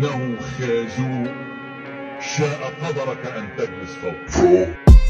إنه خازوق شاء قدرك أن تجلس فوق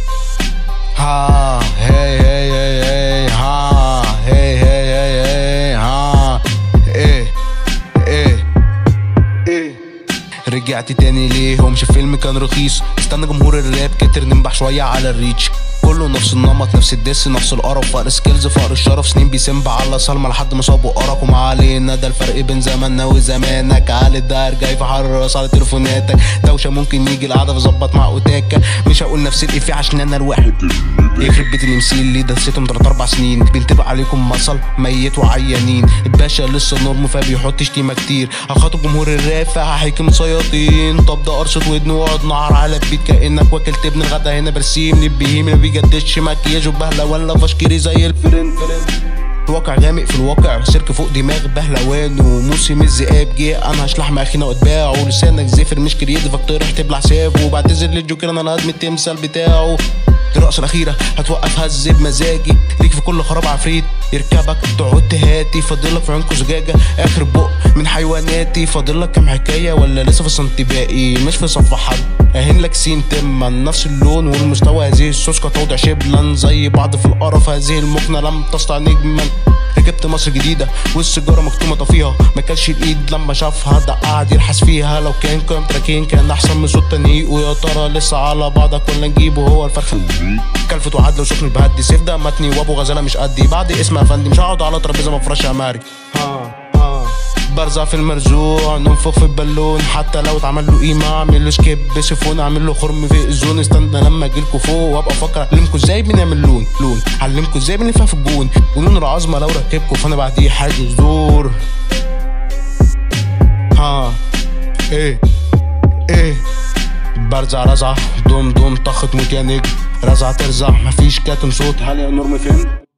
ها هي هي هي هي ها هي هي هي هي ها ايه ايه ايه رجعت تاني ليه هو مش الفيلم كان رخيص استنى جمهور الراب كتر ننبح شوية على الريتش كله نفس النمط نفس الدس نفس القرف فقر سكيلز فقر الشرف سنين بيسمب على سلمى لحد ما صابوا قرف وما علينا ده الفرق بين زماننا وزمانك على الدار جاي في حر راس على تليفوناتك دوشه ممكن يجي القعده فظبط مع اوتاكا مش هقول نفس الافيه عشان انا الواحد يخرب بيت الامسيل اللي دستهم تلات اربع سنين بينتبه عليكم مصل ميت وعيانين الباشا لسه نورمو فبيحط شتيمه كتير هخاطب جمهور الراب فهحكم صياطين طب ده قرصة ودن واقعد نعر على البيت كانك واكل تبن الغدا هنا برسيم البهيم ما بيجددش مكياج وبهلة ولا فشكري زي الفرن الواقع غامق في الواقع سيرك فوق دماغ بهلوان وموسم الذئاب جه انا هشلح اخينا واتباعه ولسانك زفر مش كرييتيف فاقترح تبلع حسابه وبعتذر للجوكر انا هدم التمثال بتاعه دي الرقصة الأخيرة هتوقف هز بمزاجي ليك في كل خراب عفريت يركبك تقعد تهاتي فاضلك في عينكوا زجاجة آخر بق من حيواناتي فاضلك كام حكاية ولا لسه في السنتي باقي مش في صف حد اهين لك سين تما نفس اللون والمستوى هذه السوس كتوضع شبلا زي بعض في القرف هذه المكنة لم تسطع نجما ركبت مصر جديدة والسيجارة مكتومة طفيها ما كلش الايد لما شافها ده قعد يلحس فيها لو كان كام تراكين كان احسن من صوت تنهيق ويا ترى لسه على بعضك ولا نجيبه هو الفرخة كلفت وعدل وسخن بهدي سيف ده متني وابو غزاله مش قدي بعد اسم افندي مش هقعد على ترابيزه مفرشه اماري ها ها برزع في المرزوع ننفخ في البالون حتى لو اتعمل له قيمه اعمل له سكيب سيفون اعمل له خرم في الزون استنى لما اجيلكوا فوق وابقى افكر اعلمكوا ازاي بنعمل لون لون علمكوا ازاي بنلفها في الجون ولون العظمه لو ركبكوا فانا بعديه حاجه زور ها ايه ايه برزع رزع دوم دوم طخت موت يا نجم رزع ترزع مفيش كاتم صوت هل يا نور فين